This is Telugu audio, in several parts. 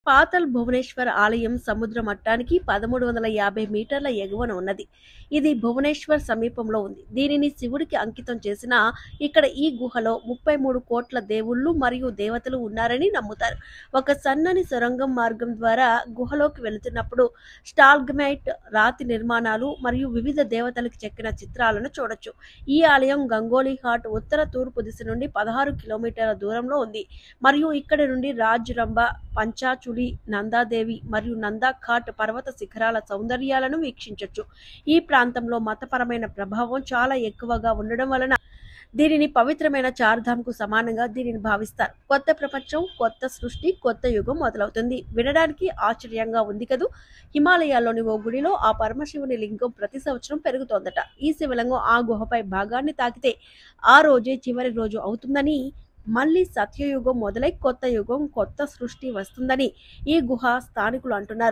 పాతల్ భువనేశ్వర్ ఆలయం సముద్ర మట్టానికి పదమూడు వందల యాభై మీటర్ల ఎగువన ఉన్నది ఇది భువనేశ్వర్ సమీపంలో ఉంది దీనిని శివుడికి అంకితం చేసిన ఇక్కడ ఈ గుహలో ముప్పై మూడు కోట్ల దేవుళ్ళు మరియు దేవతలు ఉన్నారని నమ్ముతారు ఒక సన్నని సొరంగం మార్గం ద్వారా గుహలోకి వెళుతున్నప్పుడు స్టాల్గ్మైట్ రాతి నిర్మాణాలు మరియు వివిధ దేవతలకు చెక్కిన చిత్రాలను చూడొచ్చు ఈ ఆలయం గంగోలీ ఘాట్ ఉత్తర తూర్పు దిశ నుండి పదహారు కిలోమీటర్ల దూరంలో ఉంది మరియు ఇక్కడ నుండి రాజ్ రంభ పంచాచులి నందాదేవి మరియు నందా ఘాట్ పర్వత శిఖరాల సౌందర్యాలను వీక్షించవచ్చు ఈ ప్రాంతంలో మతపరమైన ప్రభావం చాలా ఎక్కువగా ఉండడం వలన దీనిని పవిత్రమైన చార్ధామ్ కు సమానంగా దీనిని భావిస్తారు కొత్త ప్రపంచం కొత్త సృష్టి కొత్త యుగం మొదలవుతుంది వినడానికి ఆశ్చర్యంగా ఉంది కదూ హిమాలయాల్లోని ఓ గుడిలో ఆ పరమశివుని లింగం ప్రతి సంవత్సరం పెరుగుతోందట ఈ శివలింగం ఆ గుహపై భాగాన్ని తాకితే ఆ రోజే చివరి రోజు అవుతుందని మళ్ళీ సత్యయుగం మొదలై కొత్త యుగం కొత్త సృష్టి వస్తుందని ఈ గుహ స్థానికులు అంటున్నారు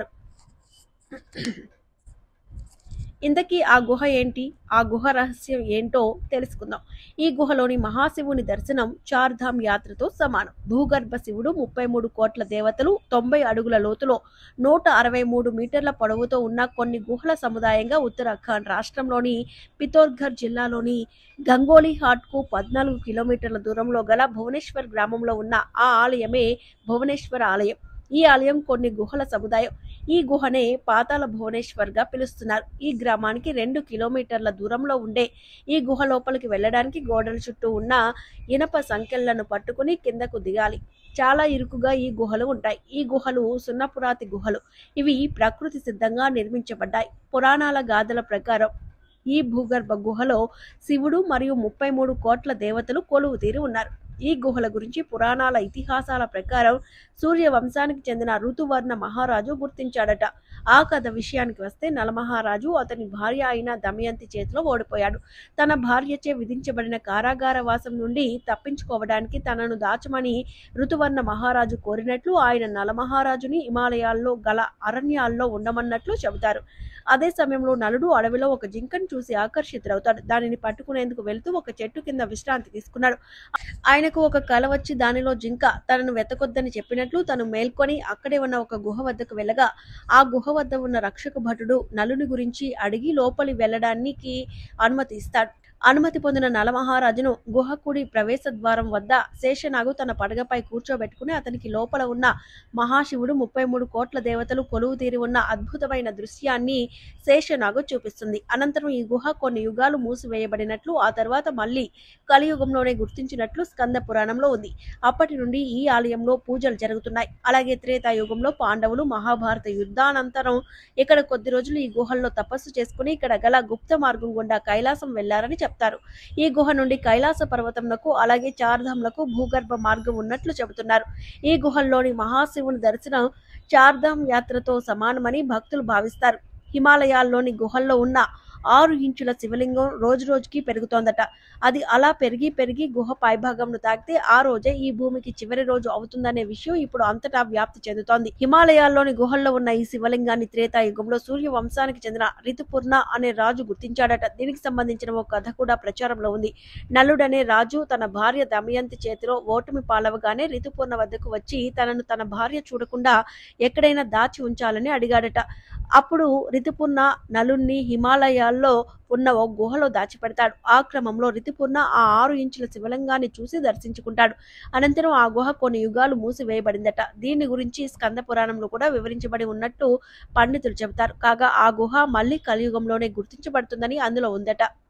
ఇంతకీ ఆ గుహ ఏంటి ఆ గుహ రహస్యం ఏంటో తెలుసుకుందాం ఈ గుహలోని మహాశివుని దర్శనం చార్ధామ్ యాత్రతో సమానం భూగర్భ శివుడు ముప్పై మూడు కోట్ల దేవతలు తొంభై అడుగుల లోతులో నూట అరవై మూడు మీటర్ల పొడవుతో ఉన్న కొన్ని గుహల సముదాయంగా ఉత్తరాఖండ్ రాష్ట్రంలోని పితోర్ఘర్ జిల్లాలోని గంగోలీ హాట్కు పద్నాలుగు కిలోమీటర్ల దూరంలో గల భువనేశ్వర్ గ్రామంలో ఉన్న ఆ ఆలయమే భువనేశ్వర ఆలయం ఈ ఆలయం కొన్ని గుహల సముదాయం ఈ గుహనే పాతాల భువనేశ్వర్ గా పిలుస్తున్నారు ఈ గ్రామానికి రెండు కిలోమీటర్ల దూరంలో ఉండే ఈ గుహ లోపలికి వెళ్ళడానికి గోడల చుట్టూ ఉన్న ఇనప సంకెళ్లను పట్టుకుని కిందకు దిగాలి చాలా ఇరుకుగా ఈ గుహలు ఉంటాయి ఈ గుహలు సున్నపురాతి గుహలు ఇవి ప్రకృతి సిద్ధంగా నిర్మించబడ్డాయి పురాణాల గాథల ప్రకారం ఈ భూగర్భ గుహలో శివుడు మరియు ముప్పై మూడు కోట్ల దేవతలు కొలువు తీరి ఉన్నారు ఈ గుహల గురించి పురాణాల ఇతిహాసాల ప్రకారం సూర్య వంశానికి చెందిన ఋతువర్ణ మహారాజు గుర్తించాడట ఆ కథ విషయానికి వస్తే నలమహారాజు అతని భార్య అయిన దమయంతి చేతిలో ఓడిపోయాడు తన భార్యచే విధించబడిన కారాగార వాసం నుండి తప్పించుకోవడానికి తనను దాచమని ఋతువర్ణ మహారాజు కోరినట్లు ఆయన నలమహారాజుని హిమాలయాల్లో గల అరణ్యాల్లో ఉండమన్నట్లు చెబుతారు అదే సమయంలో నలుడు అడవిలో ఒక జింకను చూసి ఆకర్షితుడవుతాడు దానిని పట్టుకునేందుకు వెళ్తూ ఒక చెట్టు కింద విశ్రాంతి తీసుకున్నాడు ఆయనకు ఒక కల వచ్చి దానిలో జింక తనను వెతకొద్దని చెప్పినట్లు తను మేల్కొని అక్కడే ఉన్న ఒక గుహ వద్దకు వెళ్ళగా ఆ గుహ వద్ద ఉన్న రక్షక భటుడు నలుని గురించి అడిగి లోపలి వెళ్ళడానికి అనుమతి ఇస్తాడు అనుమతి పొందిన నలమహారాజును గుహ కుడి ప్రవేశ ద్వారం వద్ద శేషనాగు తన పడగపై కూర్చోబెట్టుకుని అతనికి లోపల ఉన్న మహాశివుడు ముప్పై మూడు కోట్ల దేవతలు కొలువు తీరి ఉన్న అద్భుతమైన దృశ్యాన్ని శేషనాగు చూపిస్తుంది అనంతరం ఈ గుహ కొన్ని యుగాలు మూసివేయబడినట్లు ఆ తర్వాత మళ్ళీ కలియుగంలోనే గుర్తించినట్లు స్కంద పురాణంలో ఉంది అప్పటి నుండి ఈ ఆలయంలో పూజలు జరుగుతున్నాయి అలాగే త్రేతాయుగంలో పాండవులు మహాభారత యుద్ధానంతరం ఇక్కడ కొద్ది రోజులు ఈ గుహల్లో తపస్సు చేసుకుని ఇక్కడ గల గుప్త మార్గం గుండా కైలాసం వెళ్లారని చెప్తారు ఈ గుహ నుండి కైలాస పర్వతంలకు అలాగే చార్ధాంలకు భూగర్భ మార్గం ఉన్నట్లు చెబుతున్నారు ఈ గుహల్లోని మహాశివుని దర్శనం చార్ధామ్ యాత్రతో సమానమని భక్తులు భావిస్తారు హిమాలయాల్లోని గుహల్లో ఉన్న ఆరు ఇంచుల శివలింగం రోజు రోజుకి పెరుగుతోందట అది అలా పెరిగి పెరిగి గుహ పైభాగంను తాకితే ఆ రోజే ఈ భూమికి చివరి రోజు అవుతుందనే విషయం ఇప్పుడు అంతటా వ్యాప్తి చెందుతోంది హిమాలయాల్లోని గుహల్లో ఉన్న ఈ శివలింగాన్ని త్రేతాయుగంలో సూర్య వంశానికి చెందిన రితుపూర్ణ అనే రాజు గుర్తించాడట దీనికి సంబంధించిన ఒక కథ కూడా ప్రచారంలో ఉంది నలుడనే రాజు తన భార్య దమయంతి చేతిలో ఓటమి పాలవగానే రితుపూర్ణ వద్దకు వచ్చి తనను తన భార్య చూడకుండా ఎక్కడైనా దాచి ఉంచాలని అడిగాడట అప్పుడు రితుపూర్ణ నలుణ్ణి హిమాలయాల్లో ఉన్న ఓ గుహలో దాచిపెడతాడు ఆ క్రమంలో రితుపూర్ణ ఆ ఆరు ఇంచుల శివలింగాన్ని చూసి దర్శించుకుంటాడు అనంతరం ఆ గుహ కొన్ని యుగాలు మూసివేయబడిందట దీని గురించి స్కంద పురాణంలో కూడా వివరించబడి ఉన్నట్టు పండితులు చెబుతారు కాగా ఆ గుహ మళ్ళీ కలియుగంలోనే గుర్తించబడుతుందని అందులో ఉందట